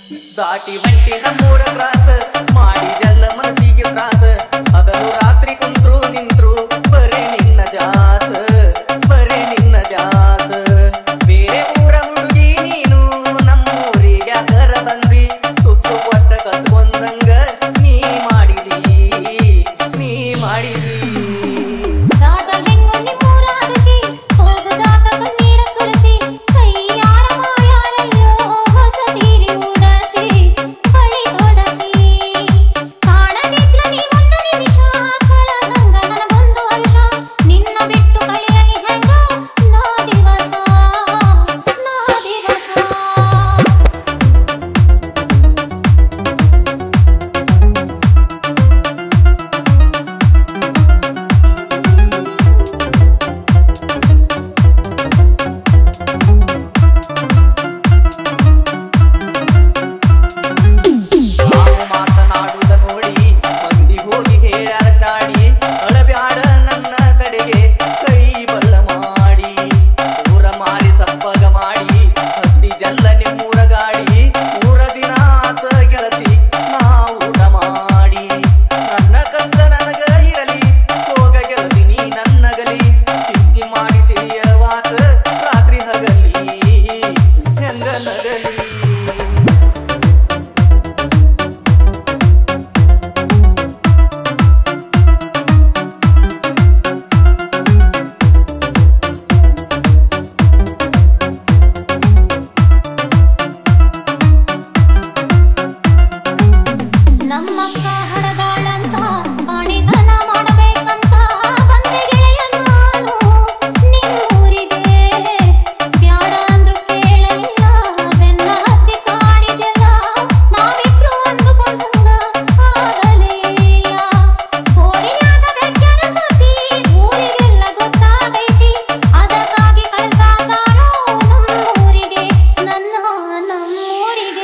ದಾಟಿ ಹೊಂಟಿ ನಮ್ಮೂರ ಕ್ರಾಸ ಮಾಡಿದೆಲ್ಲ ಮನಸ್ಸಿಗೆ ತ್ರಾಸ ಹಗಲು ರಾತ್ರಿ ಕುಂತ್ರು ನಿಂತ್ರು ಬರೀ ನಿನ್ನ ಜಾಸ ಬರೀ ನಿನ್ನ ಜಾಸ ಬೇರೆ ಊರ ಹುಡುಗಿ ನೀನು ನಮ್ಮೂರಿಗೆ ಕರ ಬಂದ್ರಿ ತುತ್ತು ಕೊಟ್ಟ ಕಸ್ಕೊಂದಂಗ ನೀ ಮಾಡಿದಿ ನೀ ಮಾಡಿದಿ ದಾಟ ಹೆಂಗು ನಿಮ್ಮೂರ ಅಗಸಿ ಹೋಗದಾಟ ಕಣ್ಣೀರ ಸುರಿಸಿ ಕೈಯಾರ ಮಾಯಾರಯ್ಯೋ ಹೊಸ ಸೀರೆ ಉಡಸಿ ಬಳಿ ತೊಡಸಿ ಕಾಣದಿದ್ರ ನೀ ಒಂದು ನಿಮಿಷ ಕಳದಂಗ ನನಗೊಂದು ವರ್ಷ ನಿನ್ನ ಬಿಟ್ಟು ಕಳೆಯಲಿ ಹೆಂಗ ನಾ ದಿವಸ ನಾ ದಿವಸ ನಾವು ಮಾತನಾಡುವುದ ನೋಡಿ ಮಂದಿ ಹೋಗಿ ಹೇಳ್ಯಾರ ಚಾಡಿ ಅಳಬ್ಯಾಡ ನನ್ನ ಕಡೆಗೆ ಕೈ ಬಲ್ಲ ಮಾಡಿ ಊರ ಮಾರಿ ಸಪ್ಪಗ ಮಾಡಿ ಹತ್ತಿದೆಲ್ಲ ನಿಮ್ಮೂರ ಗಾಡಿ ಮೂರ ದಿನ ಆತ ಗೆಳತಿ ನಾ ಊಟ ಮಾಡಿ ನನ್ನ ಕಷ್ಟ ನನಗ ಇರಲಿ ಹೋಗ ಗೆಳತಿ ನೀ ನನ್ನಗಲಿ ಚಿಂತೆ ಮಾಡಿ ತಿಳಿಯವಾತ ರಾತ್ರಿ ಹಗಲಿ ಹೆಂಗ ನಗಲಿ ನಮ್ಮಕ್ಕ ಹಡದಾಳಂತ ಕಾಣಿದನ ಮಾಡಬೇಕಂತ ಬಂದೆ ಗೆಳೆಯ ನಾನು ನಿಮ್ಮೂರಿಗೆ ಬ್ಯಾಡ ಅಂದ್ರು ಕೇಳಲಿಲ್ಲ ಬೆನ್ನ ಹತ್ತಿ ಕಾಡಿದೆಲ್ಲ ನಾವಿಬ್ರು ಅಂದುಕೊಂಡಂಗ ಆಗಲೇ ಇಲ್ಲ ಫೋನಿನ್ಯಾಗ ಬೆಟ್ಟರ ಸುದ್ದಿ ಊರಿಗೆಲ್ಲ ಗೊತ್ತಾಗೈತಿ ಅದಕ್ಕಾಗಿ ಕಳ್ಸಾತಾರೋ ನಮ್ಮೂರಿಗೆ ನನ್ನ ನಮ್ಮೂರಿಗೆ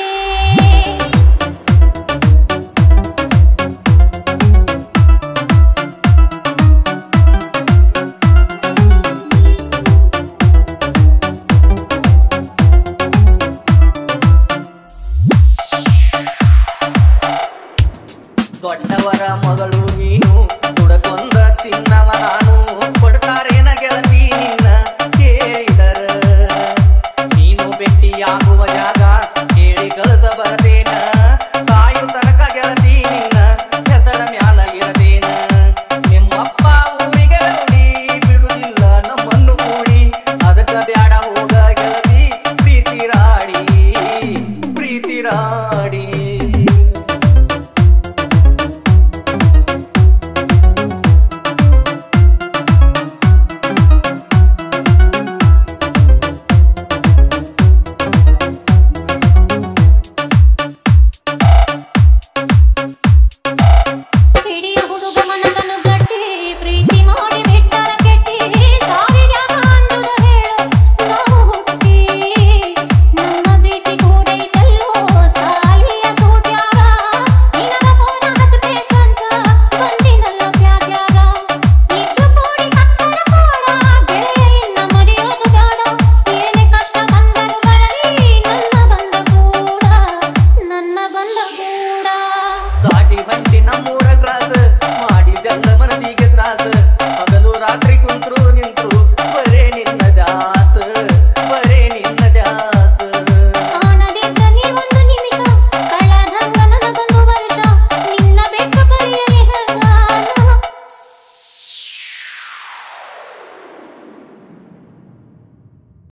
ದೊಡ್ಡವರ ಮಗಳು ನೀನು ದುಡಕೊಂದ ತಿನ್ನವ ನಾನು ಕೊಡ್ತಾರೇನ ಗೆಳತಿ ನಿನ್ನ ಕೇಳಿದರ ನೀನು ಭೇಟಿಯಾಗುವ ಜಾಗ ಕೇಳಿ ಕಳಸ ಬರದೆ